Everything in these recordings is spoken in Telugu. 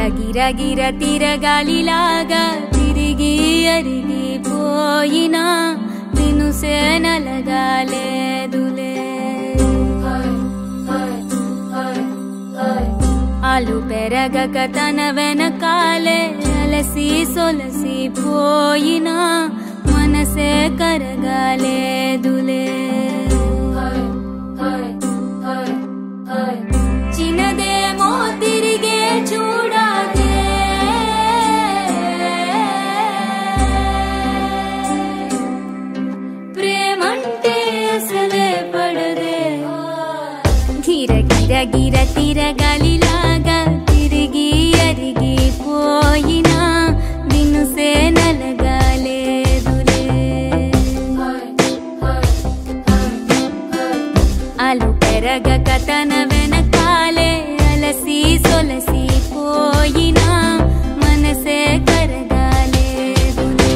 గిర గిర తిరగాలిలాగా తిరిగి అరిగిపోయినా దినుసే నలగాలేదులే ఆలు పెరగక తన వెనకాలే అలసి సొలసి పోయినా మనసే కరగాలేదులే చిన్నదేమో తిరిగే చూడాదే ప్రేమంటే అసలే పడదే గిర గిర గిర తిరగలిలాగా తిరిగి అరిగి పోయినా దినుసే నలగాలేదులే అలు పెరగక తన వెనకాలే అలసి సొలసి పోయినా మనసే కరగాలేదులే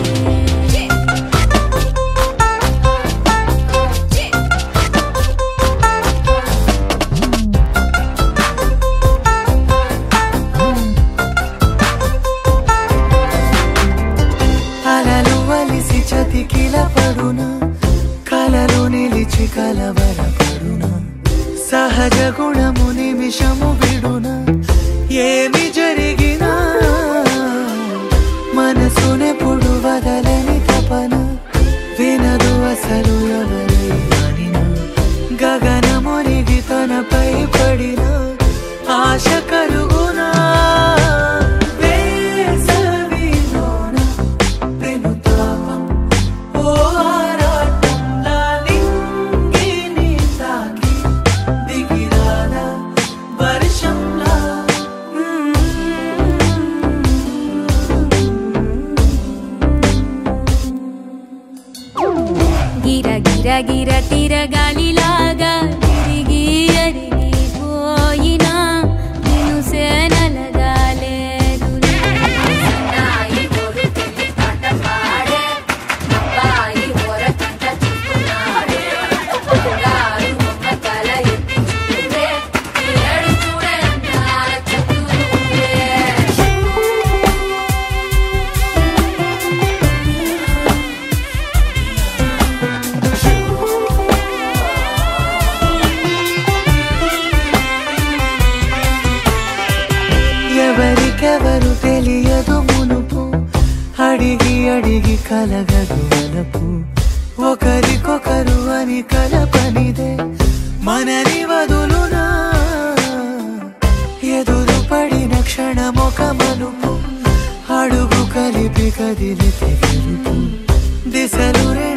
అలలు వలిసి చతికిల పడునా కలలు నిలిచి కలవర పడునా సహజ గుణము నిమిషము విడునా ఏమి జరిగినా మనసునెప్పుడు వదలని తపన వినదు అసలు ఎవరి వానినా గగనమునిగి తనపై పడిన ఆశ కలుగునా వేసవిలోన పెనుతాపం ఓ ఆరాటంలా నింగిని తాకి దిగిరాదా వర్షంలా గిర గిర గిర తిరగాలిలాగా తిరిగి అరిగి పోయినా దినుసే నలగాలేదులే ఎవరికెవరు తెలియదు మునుపు అడిగి అడిగి కలగదు వలపు ఒకరికొకరు అని కలపనిదే మనని వదులునా ఎదురు పడిన క్షణమొక మలుపు అడుగు కలిపి కదిలితే గెలుపు దిశలు రెండు